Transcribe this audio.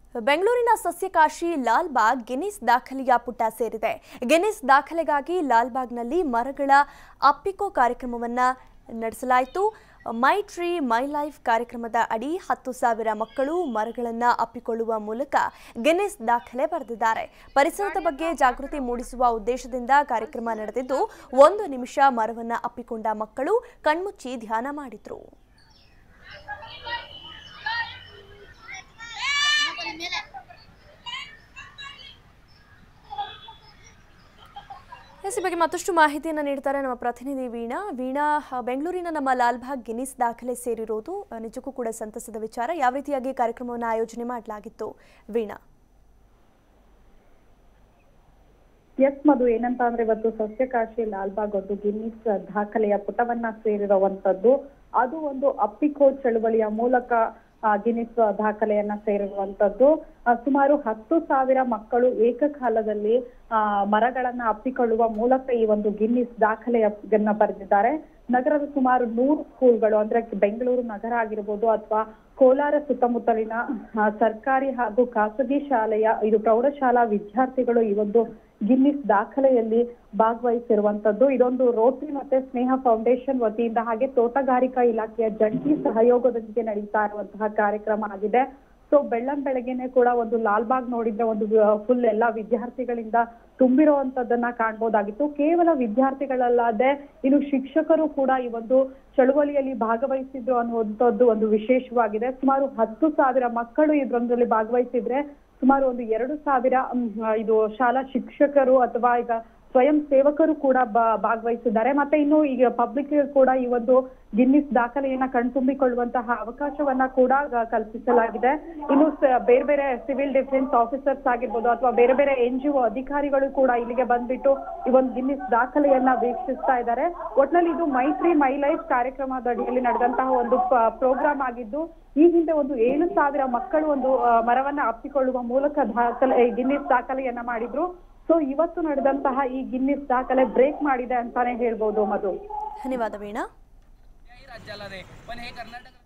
ಬೆಂಗಳೂರಿನ ಸಸ್ಯಕಾಶಿ ಲಾಲ್ಬಾಗ್ ಗಿನ್ನಿಸ್ ದಾಖಲೆಯ ಪುಟ ಸೇರಿದೆ ಗಿನ್ನಿಸ್ ದಾಖಲೆಗಾಗಿ ಲಾಲ್ಬಾಗ್ನಲ್ಲಿ ಮರಗಳ ಅಪ್ಪಿಕೋ ಕಾರ್ಯಕ್ರಮವನ್ನು ನಡೆಸಲಾಯಿತು ಮೈ ಟ್ರೀ ಮೈ ಲೈಫ್ ಕಾರ್ಯಕ್ರಮದ ಅಡಿ ಹತ್ತು ಸಾವಿರ ಮಕ್ಕಳು ಮರಗಳನ್ನು ಅಪ್ಪಿಕೊಳ್ಳುವ ಮೂಲಕ ಗಿನ್ನಿಸ್ ದಾಖಲೆ ಬರೆದಿದ್ದಾರೆ ಪರಿಸರದ ಬಗ್ಗೆ ಜಾಗೃತಿ ಮೂಡಿಸುವ ಉದ್ದೇಶದಿಂದ ಕಾರ್ಯಕ್ರಮ ನಡೆದಿದ್ದು ಒಂದು ನಿಮಿಷ ಮರವನ್ನು ಅಪ್ಪಿಕೊಂಡ ಮಕ್ಕಳು ಕಣ್ಮುಚ್ಚಿ ಧ್ಯಾನ ಮಾಡಿದ್ರು ಎಸ್ ಈ ಬಗ್ಗೆ ಮತ್ತಷ್ಟು ಮಾಹಿತಿಯನ್ನು ನೀಡ್ತಾರೆ ನಮ್ಮ ಪ್ರತಿನಿಧಿ ವೀಣಾ ವೀಣಾ ಆ, ಬೆಂಗಳೂರಿನ ನಮ್ಮ ಲಾಲ್ಬಾಗ್ ಗಿನ್ನಿಸ್ ದಾಖಲೆ ಸೇರಿರೋದು ಆ, ನಿಜಕ್ಕೂ ಕೂಡ ಸಂತಸದ ವಿಚಾರ ಯಾವ ರೀತಿಯಾಗಿ ಕಾರ್ಯಕ್ರಮವನ್ನು ಆಯೋಜನೆ ಮಾಡಲಾಗಿತ್ತು ವೀಣಾ ಎಸ್ ಮಧು ಏನಂತ ಅಂದ್ರೆ ಇವತ್ತು ಸಸ್ಯಕಾಶಿ ಲಾಲ್ಬಾಗ್ ಒಂದು ಗಿನ್ನಿಸ್ ದಾಖಲೆಯ ಪುಟವನ್ನ ಸೇರಿರುವಂತದ್ದು ಅದು ಒಂದು ಅಪ್ಪಿಕೋ ಚಳುವಳಿಯ ಮೂಲಕ ಆ, ಗಿನ್ನಿಸ್ ದಾಖಲೆಯನ್ನ ಸೇರಿರುವಂತದ್ದು ಆ, ಸುಮಾರು ಹತ್ತು ಸಾವಿರ ಮಕ್ಕಳು ಏಕಕಾಲದಲ್ಲಿ ಆ ಮರಗಳನ್ನ ಅಪ್ಪಿಕೊಳ್ಳುವ ಮೂಲಕ ಈ ಒಂದು ಗಿನ್ನಿಸ್ ದಾಖಲೆಯನ್ನ ಬರೆದಿದ್ದಾರೆ ನಗರದ ಸುಮಾರು ನೂರು ಸ್ಕೂಲ್ಗಳು ಅಂದ್ರೆ ಬೆಂಗಳೂರು ನಗರ ಆಗಿರ್ಬೋದು ಅಥವಾ ಕೋಲಾರ ಸುತ್ತಮುತ್ತಲಿನ ಆ, ಸರ್ಕಾರಿ ಹಾಗೂ ಖಾಸಗಿ ಶಾಲೆಯ ಇದು ಪ್ರೌಢಶಾಲಾ ವಿದ್ಯಾರ್ಥಿಗಳು ಈ ಒಂದು ಗಿನ್ನಿಸ್ ದಾಖಲೆಯಲ್ಲಿ ಭಾಗವಹಿಸಿರುವಂತದ್ದು ಇದೊಂದು ರೋಟರಿ ಮತ್ತೆ ಸ್ನೇಹ ಫೌಂಡೇಶನ್ ವತಿಯಿಂದ ಹಾಗೆ ತೋಟಗಾರಿಕಾ ಇಲಾಖೆಯ ಜಂಟಿ ಸಹಯೋಗದೊಂದಿಗೆ ನಡೀತಾ ಇರುವಂತಹ ಕಾರ್ಯಕ್ರಮ ಆಗಿದೆ ಸೊ ಬೆಳ್ಳಂ ಬೆಳಗ್ಗೆನೆ ಕೂಡ ಒಂದು ಲಾಲ್ಬಾಗ್ ನೋಡಿದ್ರೆ ಒಂದು ಫುಲ್ ಎಲ್ಲಾ ವಿದ್ಯಾರ್ಥಿಗಳಿಂದ ತುಂಬಿರುವಂತದ್ದನ್ನ ಕಾಣ್ಬೋದಾಗಿತ್ತು ಕೇವಲ ವಿದ್ಯಾರ್ಥಿಗಳಲ್ಲದೆ ಇನ್ನು ಶಿಕ್ಷಕರು ಕೂಡ ಈ ಒಂದು ಚಳುವಳಿಯಲ್ಲಿ ಭಾಗವಹಿಸಿದ್ರು ಅನ್ನುವಂಥದ್ದು ಒಂದು ವಿಶೇಷವಾಗಿದೆ ಸುಮಾರು ಹತ್ತು ಸಾವಿರ ಮಕ್ಕಳು ಇದರೊಂದರಲ್ಲಿ ಭಾಗವಹಿಸಿದ್ರೆ ಸುಮಾರು ಒಂದು ಎರಡು ಸಾವಿರ ಮ್, ಇದು ಶಾಲಾ ಶಿಕ್ಷಕರು ಅಥವಾ ಈಗ ಸ್ವಯಂ ಸೇವಕರು ಕೂಡ ಬ- ಭಾಗವಹಿಸಿದ್ದಾರೆ ಮತ್ತೆ ಇನ್ನು ಈಗ ಪಬ್ಲಿಕ್ ಕೂಡ ಈ ಒಂದು ಗಿನ್ನಿಸ್ ದಾಖಲೆಯನ್ನ ಕಣ್ತುಂಬಿಕೊಳ್ಳುವಂತಹ ಅವಕಾಶವನ್ನ ಕೂಡ ಗ- ಕಲ್ಪಿಸಲಾಗಿದೆ ಇನ್ನು ಸ- ಬೇರೆ ಬೇರೆ ಸಿವಿಲ್ ಡಿಫೆನ್ಸ್ ಆಫೀಸರ್ಸ್ ಆಗಿರ್ಬೋದು ಅಥವಾ ಬೇರೆ ಬೇರೆ ಎನ್ ಜಿ ಒ ಅಧಿಕಾರಿಗಳು ಕೂಡ ಇಲ್ಲಿಗೆ ಬಂದ್ಬಿಟ್ಟು ಈ ಒಂದು ಗಿನ್ನಿಸ್ ದಾಖಲೆಯನ್ನ ವೀಕ್ಷಿಸ್ತಾ ಇದ್ದಾರೆ ಒಟ್ನಲ್ಲಿ ಇದು ಮೈತ್ರಿ ಮೈ ಲೈಫ್ ಕಾರ್ಯಕ್ರಮದ ಅಡಿಯಲ್ಲಿ ನಡೆದಂತಹ ಒಂದು ಪ್ರೋಗ್ರಾಮ್ ಆಗಿದ್ದು ಈ ಹಿಂದೆ ಒಂದು ಏಳು ಸಾವಿರ ಮಕ್ಕಳು ಒಂದು ಆ, ಮರವನ್ನ ಅಪ್ಪಿಕೊಳ್ಳುವ ಮೂಲಕ ದಾಖಲೆ ಈ ಗಿನ್ನಿಸ್ ದಾಖಲೆಯನ್ನ ಮಾಡಿದ್ರು ಸೊ ಇವತ್ತು ನಡೆದಂತಹ ಈ ಗಿನ್ನಿಸ್ ದಾಖಲೆ ಬ್ರೇಕ್ ಮಾಡಿದೆ ಅಂತಾನೆ ಹೇಳ್ಬೋದು ಮಧು ಧನ್ಯವಾದ ವೀಣಾ राज्याला रे पण हे कर्नाटक